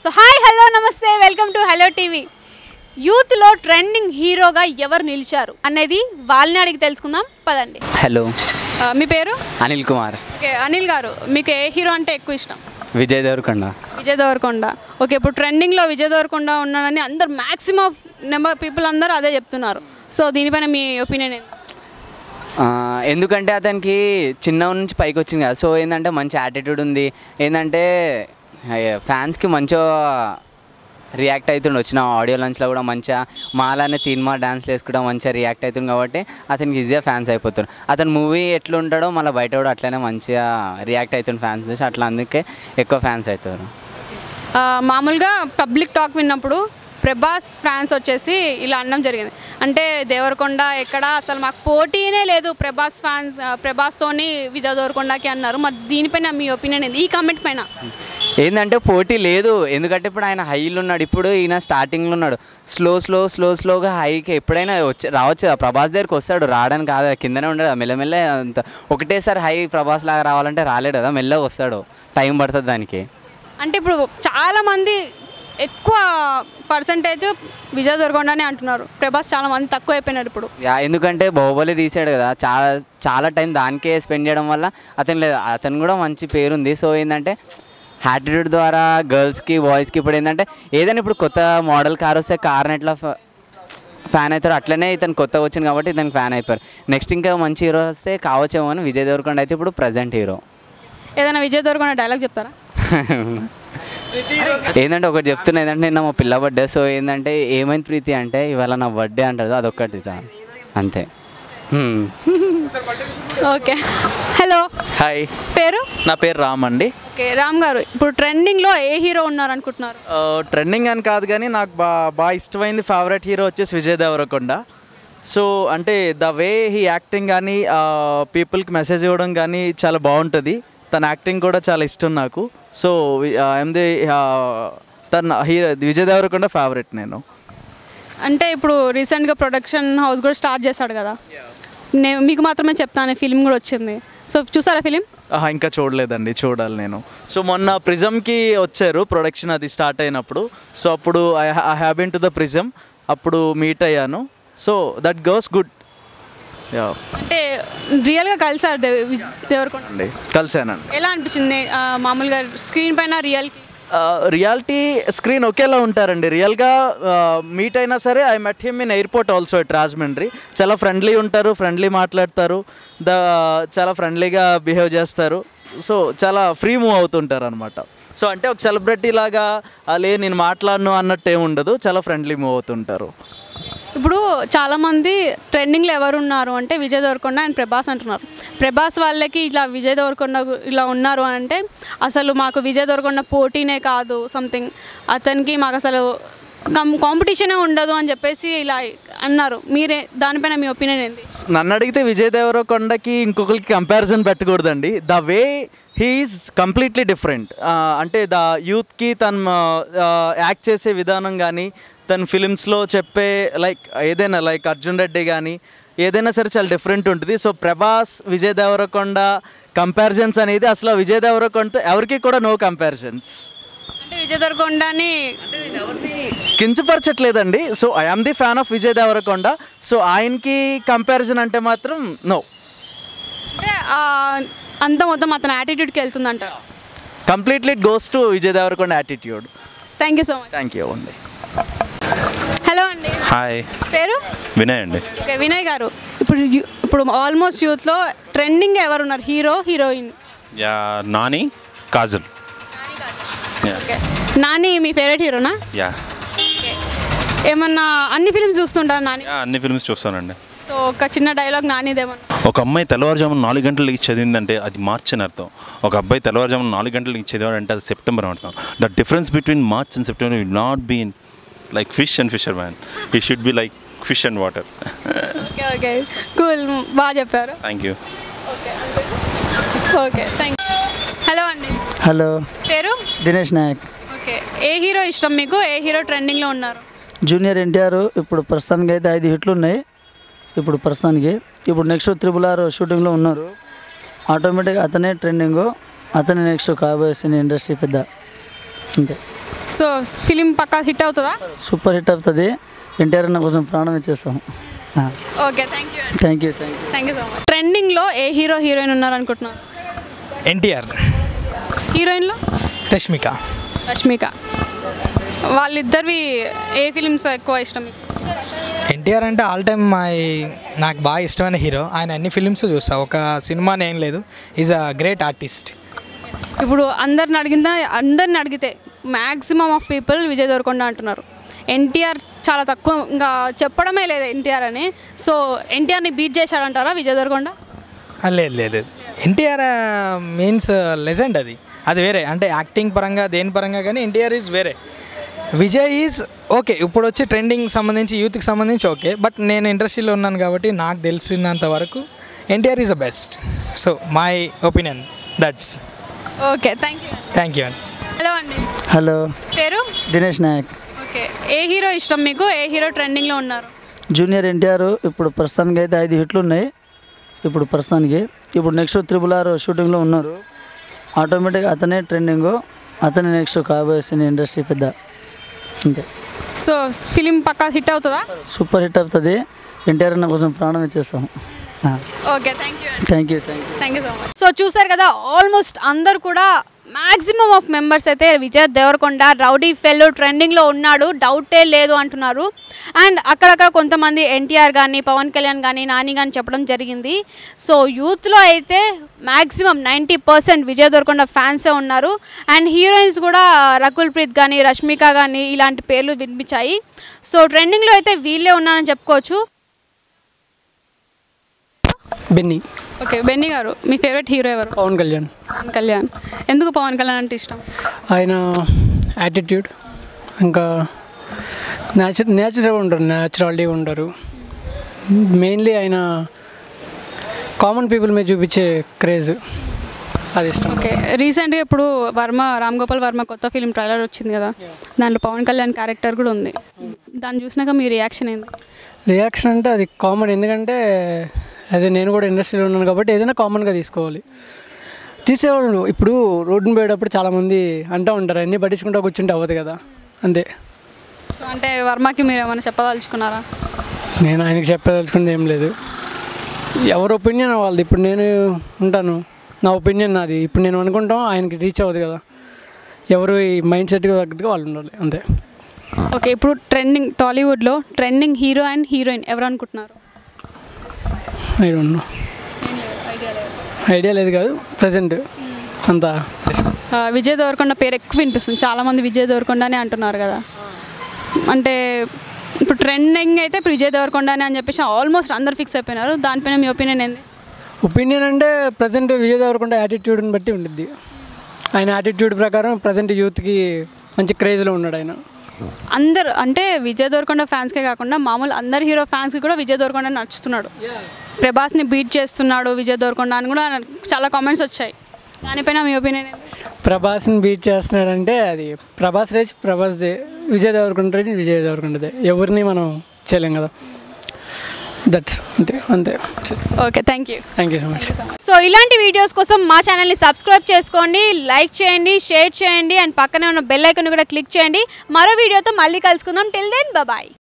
So hi hello నమస్తే welcome to hello TV యూత్లో trending హీరోగా ఎవరు నిలిచారు అనేది వాళ్ళని అడిగి తెలుసుకుందాం పదండి హలో ఆ, మీ పేరు అనిల్ కుమార్ ఓకే అనిల్ గారు మీకు ఏ హీరో అంటే ఎక్కువ ఇష్టం విజయ్ దేవరకొండ విజయ్ దేవరకొండ ఓకే ఇప్పుడు ట్రెండింగ్లో విజయ్ దేవరకొండ ఉన్నాడని అందరు మ్యాక్సిమం నెంబర్ పీపుల్ అందరూ అదే చెప్తున్నారు సో దీనిపైన మీ ఒపీనియన్ ఏంటి ఆ, ఎందుకంటే అతనికి చిన్న నుంచి పైకి వచ్చింది కదా సో ఏంటంటే మంచి యాటిట్యూడ్ ఉంది ఏంటంటే ఫ్యాన్స్కి మంచిగా రియాక్ట్ అవుతుండు వచ్చిన ఆడియో లంచ్లో కూడా మంచిగా మాలానే తీన్మా డాన్స్లు వేసుకోవడం మంచిగా రియాక్ట్ అవుతుంది కాబట్టి అతనికి ఈజీగా ఫ్యాన్స్ అయిపోతారు అతను మూవీ ఎట్లా ఉంటాడో మళ్ళీ బయట కూడా అట్లనే మంచిగా రియాక్ట్ అవుతుంది ఫ్యాన్స్ చూసి అట్లా అందుకే ఎక్కువ ఫ్యాన్స్ అవుతారు ఆ, మామూలుగా పబ్లిక్ టాక్ విన్నప్పుడు ప్రభాస్ ఫ్యాన్స్ వచ్చేసి ఇలా అనడం జరిగింది అంటే దేవరకొండ ఎక్కడ అసలు మాకు పోటీనే లేదు ప్రభాస్ ఫ్యాన్స్ ఆ, ప్రభాస్తోని విజయ్ దేవరకొండకి అన్నారు మరి దీనిపైన మీ ఒపీనియన్ ఏంది ఈ కామెంట్ పైన ఏంటంటే పోటీ లేదు ఎందుకంటే ఇప్పుడు ఆయన హైలో ఉన్నాడు ఇప్పుడు ఈయన స్టార్టింగ్లో ఉన్నాడు స్లో స్లో స్లో స్లోగా హైకి ఎప్పుడైనా వచ్చి రావచ్చు కదా ప్రభాస్ దగ్గరికి వస్తాడు రావడానికి కాదు కిందనే ఉండడు కదా, మెల్లమెల్ల అంత ఒకటేసారి హై ప్రభాస్ లాగా రావాలంటే రాలేడు కదా మెల్లగా వస్తాడు టైం పడుతుంది దానికి అంటే ఇప్పుడు చాలా మంది ఎక్కువ పర్సంటేజ్ విజయ్ దేవరకొండనే అంటున్నారు ప్రభాస్ చాలా మంది తక్కువ అయిపోయినారు ఇప్పుడు యా ఎందుకంటే బాహుబలి తీసాడు కదా చాలా చాలా టైం దానికే స్పెండ్ చేయడం వల్ల అతను లేదు అతను కూడా మంచి పేరుంది సో ఏంటంటే యాటిట్యూడ్ ద్వారా గర్ల్స్కి బాయ్స్కి ఇప్పుడు ఏంటంటే ఏదైనా ఇప్పుడు కొత్త మోడల్ కార్ వస్తే కార్ని ఎట్లా ఫ- ఫ్యాన్ అవుతారు అట్లనే ఇతను కొత్తగా వచ్చింది కాబట్టి ఇతనికి ఫ్యాన్ అయిపోయారు నెక్స్ట్ ఇంకా మంచి హీరో వస్తే కావచ్చేమో అని విజయ్ దేవరకొండ అయితే ఇప్పుడు ప్రజెంట్ హీరో ఏదైనా విజయ్ దేవరకొండ డైలాగ్ చెప్తారా ఏంటంటే ఒకటి చెప్తున్నా ఏంటంటే నిన్న మా పిల్ల బర్త్డే సో ఏంటంటే ఏమైంది ప్రీతి అంటే ఇవాళ నా బర్త్డే అంటారు అదొక్కటి చాలు అంతే హ్మ్. ఓకే హలో హాయ్ పేరు నా పేరు రామ్ అండి ఓకే రామ్ గారు ఇప్పుడు ట్రెండింగ్లో ఏ హీరో ఉన్నారు అనుకుంటున్నారు ఆ, ట్రెండింగ్ అని కాదు కానీ నాకు బా బాగా ఇష్టమైంది ఫేవరెట్ హీరో వచ్చేసి విజయ్ దేవరకొండ సో అంటే ద వే హీ యాక్టింగ్ కానీ పీపుల్కి మెసేజ్ ఇవ్వడం కానీ చాలా బాగుంటుంది తన యాక్టింగ్ కూడా చాలా ఇష్టం నాకు సో ఐఎమ్ ది తన హీరో విజయ్ దేవరకొండ ఫేవరెట్ నేను అంటే ఇప్పుడు రీసెంట్గా ప్రొడక్షన్ హౌస్ కూడా స్టార్ట్ చేశాడు కదా నేను మీకు మాత్రమే చెప్తాను ఫిలిం కూడా వచ్చింది సో చూసారా ఫిలిం ఆహా, ఇంకా చూడలేదండి చూడాలి నేను సో మొన్న ప్రిజమ్కి వచ్చారు ప్రొడక్షన్ అది స్టార్ట్ అయినప్పుడు సో అప్పుడు I I have been to the prism అప్పుడు మీట్ అయ్యాను so that goes good yeah అంటే రియల్గా కలిసారు దేవ్ దేవరకొండ అండి కలిసానండి ఎలా అనిపించింది ఆ, మామూలుగా స్క్రీన్ పైన రియల్కి రియాలిటీ స్క్రీన్ ఒకేలా ఉంటారండి రియల్గా మీట్ అయినా సరే I met him in airport also at Rajahmundry చాలా ఫ్రెండ్లీ ఉంటారు ఫ్రెండ్లీ మాట్లాడతారు ద చాలా ఫ్రెండ్లీగా బిహేవ్ చేస్తారు సో చాలా ఫ్రీ మూవ్ అవుతుంటారు అనమాట సో అంటే ఒక సెలబ్రిటీ లాగా అలే నేను మాట్లాడను అన్నట్టు ఏమి ఉండదు చాలా ఫ్రెండ్లీ మూవ్ అవుతుంటారు ఇప్పుడు చాలామంది ట్రెండింగ్లో ఎవరు ఉన్నారు అంటే విజయ్ దేవరకొండ అండ్ ప్రభాస్ అంటున్నారు ప్రభాస్ వాళ్ళకి ఇలా విజయ్ దేవరకొండ గు- ఇలా ఉన్నారు అంటే అసలు మాకు విజయ్ దేవరకొండ పోటీనే కాదు సంథింగ్ అతనికి మాకు అసలు కం కాంపిటీషనే ఉండదు అని చెప్పేసి ఇలా అన్నారు మీరే దానిపైన మీ ఒపీనియన్ ఏంటి నన్ను అడిగితే విజయ్ దేవరకొండకి ఇంకొకరికి కంపారిజన్ పెట్టకూడదండి the way he's completely different అంటే ద యూత్కి తను యాక్ట్ చేసే విధానం కానీ తన ఫిలిమ్స్లో చెప్పే లైక్ ఏదైనా లైక్ అర్జున్ రెడ్డి కానీ ఏదైనా సరే చాలా డిఫరెంట్ ఉంటుంది సో ప్రభాస్ విజయ్ దేవరకొండ కంపారిజన్స్ అనేది అసలు విజయ్ దేవరకొండతో ఎవరికి కూడా నో కంపారిజన్స్ అంటే విజయ్ దేవరకొండని కించపరచట్లేదండి so I'm the fan of Vijay Devarakonda so ఆయనకి కంపారిజన్ అంటే మాత్రం నో అంటే ఆ, అంత మొత్తం అతని యాటిట్యూడ్కి వెళ్తుందంటారు completely goes to Vijay Devarakonda attitude thank you so much thank you అండి హలో అండి హాయ్ పేరు వినయ్ అండి ఓకే వినయ్ గారు ఇప్పుడు యు- ఇప్పుడు ఆల్మోస్ట్ యూత్లో ట్రెండింగ్ ఎవరు ఉన్నారు hero heroine yeah Nani Kajal yeah okay Nani మీ ఫేవరెట్ హీరోనా యా ఏమన్నా అన్ని ఫిల్మ్స్ చూస్తుంటారు నాని యా అన్ని ఫిల్మ్స్ చూస్తానండి సో ఒక చిన్న డైలాగ్ నానిదేమన్నా ఒక అమ్మాయి తెల్లవారుజామున నాలుగు గంటలకి చదివిందంటే అది మార్చ్ అని అర్థం ఒక అబ్బాయి తెల్లవారుజామున నాలుగు గంటలకి చదివాడంటే అది సెప్టెంబర్ అని అర్థం the difference between March and September will not be like fish and fisherman ఈ should be like fish and water okay okay cool బాగా చెప్పారు thank you okay thank hello అండి హలో పేరు దినేష్ నాయక్ ఓకే ఏ hero ఇష్టం మీకు ఏ hero ట్రెండింగ్లో ఉన్నారు జూనియర్ ఎన్టీఆర్ ఇప్పుడు ప్రస్తుతానికి అయితే ఐదు హిట్లు ఉన్నాయి ఇప్పుడు ప్రస్తుతానికి ఇప్పుడు నెక్స్ట్ త్రిబుల్ ఆర్ షూటింగ్లో ఉన్నారు ఆటోమేటిక్ అతనే ట్రెండింగ్ అతనే నెక్స్ట్ కాబోయే సినీ ఇండస్ట్రీ పెద్ద అంతే సో ఫిలిం పక్కా హిట్ అవుతుందా సూపర్ హిట్ అవుతుంది ఎన్టీఆర్ అన్న కోసం ప్రాణం ఇచ్చేస్తాం okay thank you thank you thank you thank you so much ట్రెండింగ్లో ఏ హీరో హీరోయిన్ ఉన్నారు అనుకుంటున్నారు ఎన్టీఆర్ హీరోయిన్లో రష్మిక రష్మిక వాళ్ళిద్దరివి ఏ ఫిలిమ్స్ ఎక్కువ ఇష్టం మీకు ఎన్టీఆర్ అంటే ఆల్ టైమ్ మై నాకు బాగా ఇష్టమైన హీరో ఆయన అన్ని ఫిలిమ్స్ చూస్తా ఒక సినిమాని ఏం లేదు ఈజ్ అ గ్రేట్ ఆర్టిస్ట్ ఇప్పుడు అందరిని అడిగిన అందరిని అడిగితే maximum of people Vijay Devarakonda అంటున్నారు ఎన్టీఆర్ చాలా తక్కువ ఇంకా చెప్పడమే లేదు ఎన్టీఆర్ అని సో ఎన్టీఆర్ని బీట్ చేశాడంటారా విజయ్ దేవరకొండ లేదు లేదు లేదు ఎన్టీఆర్ మీన్స్ లెజెండ్ అది అది వేరే అంటే యాక్టింగ్ పరంగా దేని పరంగా కానీ ఎన్టీఆర్ ఈజ్ వేరే విజయ్ ఈజ్ ఓకే ఇప్పుడు వచ్చి ట్రెండింగ్ సంబంధించి యూత్కి సంబంధించి ఓకే బట్ నేను ఇండస్ట్రీలో ఉన్నాను కాబట్టి నాకు తెలిసినంత వరకు NTR is a best so my opinion that's okay thank you thank you అండి హలో అండి హలో పేరు దినేష్ నాయక్ ఓకే ఏ హీరో ఇష్టం మీకు ఏ హీరో ట్రెండింగ్లో ఉన్నారు జూనియర్ ఎన్టీఆర్ ఇప్పుడు ప్రస్తుతానికి అయితే ఐదు హిట్లు ఉన్నాయి ఇప్పుడు ప్రస్తుతానికి ఇప్పుడు నెక్స్ట్ త్రిబుల్ ఆర్ షూటింగ్లో ఉన్నారు ఆటోమేటిక్గా అతనే ట్రెండింగ్ అతనే నెక్స్ట్ కాబోయే సినీ ఇండస్ట్రీ పెద్ద అంతే సో ఫిలిం పక్కా హిట్ అవుతుందా సూపర్ హిట్ అవుతుంది ఎన్టీఆర్ అన్న కోసం ప్రాణం ఇచ్చేస్తాం okay thank you thank you thank you thank you so much so చూసారు కదా ఆల్మోస్ట్ అందరు కూడా మ్యాక్సిమం ఆఫ్ మెంబర్స్ అయితే విజయ్ దేవరకొండ రౌడీ ఫెల్లో ట్రెండింగ్లో ఉన్నాడు డౌటే లేదు అంటున్నారు అండ్ అక్కడక్కడ కొంతమంది ఎన్టీఆర్ కానీ పవన్ కళ్యాణ్ కానీ నాని కానీ చెప్పడం జరిగింది సో యూత్లో అయితే maximum ninety percent Vijay Devarakonda ఫ్యాన్సే ఉన్నారు అండ్ హీరోయిన్స్ కూడా రకుల్ ప్రీత్ కానీ రష్మిక కానీ ఇలాంటి పేర్లు వినిపించాయి సో ట్రెండింగ్లో అయితే వీళ్ళే ఉన్నారని చెప్పుకోవచ్చు బెన్నీ ఓకే బెన్నీ గారు మీ ఫేవరెట్ హీరో ఎవరు పవన్ కళ్యాణ్ పవన్ కళ్యాణ్ ఎందుకు పవన్ కళ్యాణ్ అంటే ఇష్టం ఆయన యాటిట్యూడ్ ఇంకా న్యాచురల్ న్యాచురల్గా ఉంటారు న్యాచురాలిటీగా ఉంటారు మెయిన్లీ ఆయన కామన్ పీపుల్ మీద చూపించే క్రేజ్ అది ఇష్టం ఓకే రీసెంట్గా ఇప్పుడు వర్మ రామ్ గోపాల్ వర్మ కొత్త ఫిలిం ట్రైలర్ వచ్చింది కదా దాంట్లో పవన్ కళ్యాణ్ క్యారెక్టర్ కూడా ఉంది దాన్ని చూసినాక మీ రియాక్షన్ ఏంది రియాక్షన్ అంటే అది కామన్ ఎందుకంటే అదే నేను కూడా ఇండస్ట్రీలో ఉన్నాను కాబట్టి ఏదైనా కామన్గా తీసుకోవాలి తీసేవాళ్ళు ఇప్పుడు రోడ్డుని పోయేటప్పుడు చాలామంది అంటూ ఉంటారు అన్నీ పట్టించుకుంటూ కూర్చుంటే అవ్వదు కదా అంతే సో అంటే వర్మకి మీరు ఏమైనా చెప్పదలుచుకున్నారా నేను ఆయనకి చెప్పదలుచుకుంది ఏం లేదు ఎవరి ఒపీనియన్ వాళ్ళది ఇప్పుడు నేను ఉంటాను నా ఒపీనియన్ నాది ఇప్పుడు నేను అనుకుంటాం ఆయనకి రీచ్ అవ్వదు కదా ఎవరు ఈ మైండ్ సెట్కి తగ్గట్టుగా వాళ్ళు ఉండాలి అంతే ఓకే ఇప్పుడు ట్రెండింగ్ టాలీవుడ్లో ట్రెండింగ్ హీరో అండ్ హీరోయిన్ ఎవరు అనుకుంటున్నారు ఐ డోంట్ నో ఐడియా లేదు కాదు ప్రజెంట్ అంతా ఆ, విజయ్ దేవరకొండ పేరు ఎక్కువ వినిపిస్తుంది చాలామంది విజయ్ దేవరకొండనే అంటున్నారు కదా అంటే ఇప్పుడు ట్రెండింగ్ అయితే ఇప్పుడు విజయ్ దేవరకొండనే అని చెప్పేసి ఆల్మోస్ట్ అందరు ఫిక్స్ అయిపోయినారు దానిపైన మీ ఒపీనియన్ ఏంది ఒపీనియన్ అంటే ప్రజెంట్ విజయ్ దేవరకొండ యాటిట్యూడ్ని బట్టి ఉండిద్ది ఆయన యాటిట్యూడ్ ప్రకారం ప్రజెంట్ యూత్కి మంచి క్రేజ్లో ఉన్నాడు ఆయన అందరు అంటే విజయ్ దేవరకొండ ఫ్యాన్స్కే కాకుండా మామూలు అందరు హీరో ఫ్యాన్స్కి కూడా విజయ్ దేవరకొండ నచ్చుతున్నాడు ప్రభాస్ని బీట్ చేస్తున్నాడు విజయ్ దేవరకొండ అని కూడా చాలా కామెంట్స్ వచ్చాయి దానిపైన మీ ఒపీనియన్ ఏంది ప్రభాస్ని బీట్ చేస్తున్నాడంటే అది ప్రభాస్ రేజ్ ప్రభాస్దే విజయ్ దేవరకొండ రేజ్ విజయ్ దేవరకొండదే ఎవరిని మనం చేయలేం కదా దట్స్ అంతే అంతే okay thank you thank you so much so ఇలాంటి వీడియోస్ కోసం మా ఛానల్ని సబ్స్క్రైబ్ చేసుకోండి లైక్ చేయండి షేర్ చేయండి అండ్ పక్కనే ఉన్న బెల్ ఐకాన్ కూడా క్లిక్ చేయండి మరో వీడియోతో మళ్ళీ కలుసుకుందాం టిల్ దెన్ బాయ్